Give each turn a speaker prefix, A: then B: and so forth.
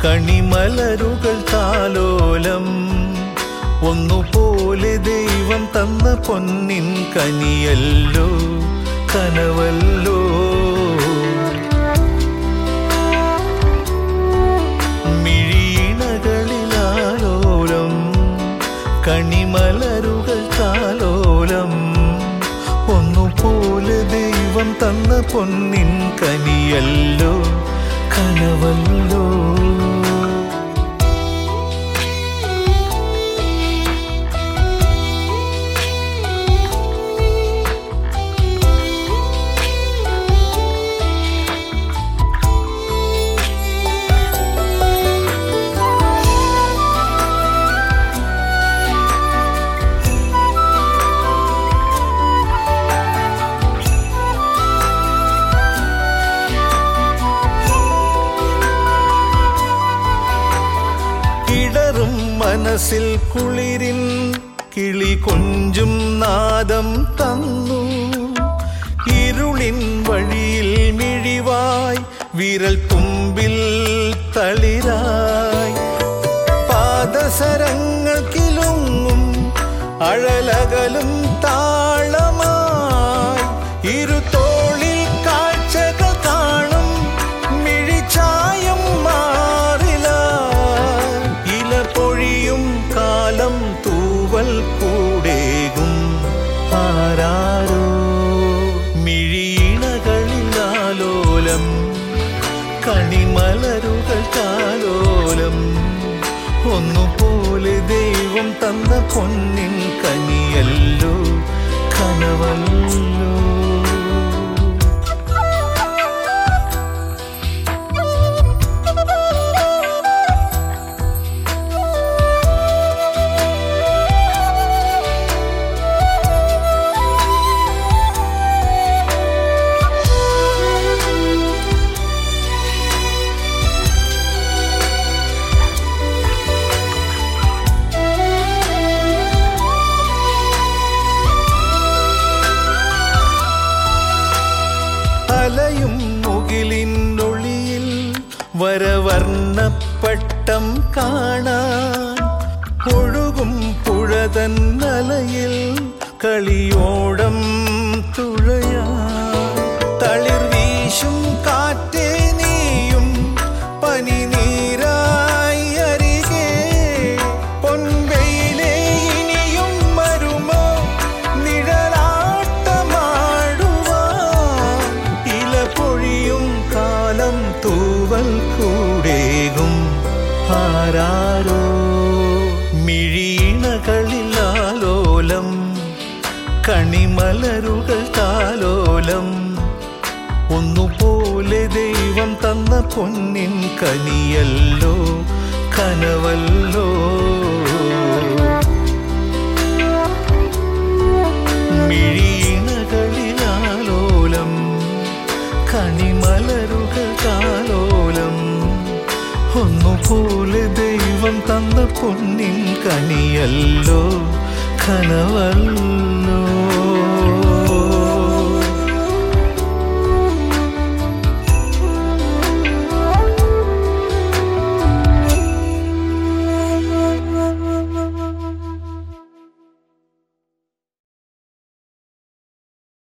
A: കണിമലരുകൾ താലോലം ഒന്നുപോലെ ദൈവം തന്ന പൊന്നിൻ കനിയല്ലോ കനവല്ലോ മിഴിയിണകളിലാലോലം കണിമലരുകൾ താലോലം ഒന്നുപോലെ ദൈവം തന്ന പൊന്നിൻ കനിയല്ലോ കനവല്ലോ ഇടറും മനസ്സിൽ കുളിരിൻ കിളി കൊഞ്ചും നാദം തന്നു ഇരുളിൻ വഴിയിൽ മിഴിവായി വിരൽ തുമ്പിൽ തളിരായി പാദസരങ്ങൾ കിലുങ്ങും അഴലകലും താളമായി ഇരുതോളിൽ കാഴ്ചകൾ കാണും മിഴിച്ചായം മാറില ഇല പൊഴിയും കാലം തൂവൽ കൂടേകും ആരാരോ മിഴിയിണകളിലാലോലം കണിമലരുകൾ കാലോലം ഒന്നുപോലെ ദൈവം തന്ന പൊന്നിൻ കനിയല്ലോ കനവല്ലോ അലയും മുകിലിനൊളിയിൽ വരവർണ്ണപ്പട്ടം കാണാൻ ഒഴുകും പുഴതൻ അലയിൽ കളിയോടം തുഴയാ തളിർ വീശും കാറ്റേ നീയും പനിനീരായി അരികെ പൊൻവെയിലേ ഇനിയും വരുമോ നിഴലാട്ടമാടുവാൻ ഇല പൊഴിയും കാലം തൂവൽ കൂടേകും ആരാരോ മിഴീണകളിലാലോലം കണിമലരുകൾ താലോലം ഒന്നുപോലെ ദൈവം തന്ന പൊന്നിൻ കനിയല്ലോ കനവല്ലോ മിഴീണകളിലാലോലം കണിമലരുകൾ കാലോലം ഒന്നുപോലെ ദൈവം തന്ന പൊന്നിൻ കനിയല്ലോ കനവല്ലോ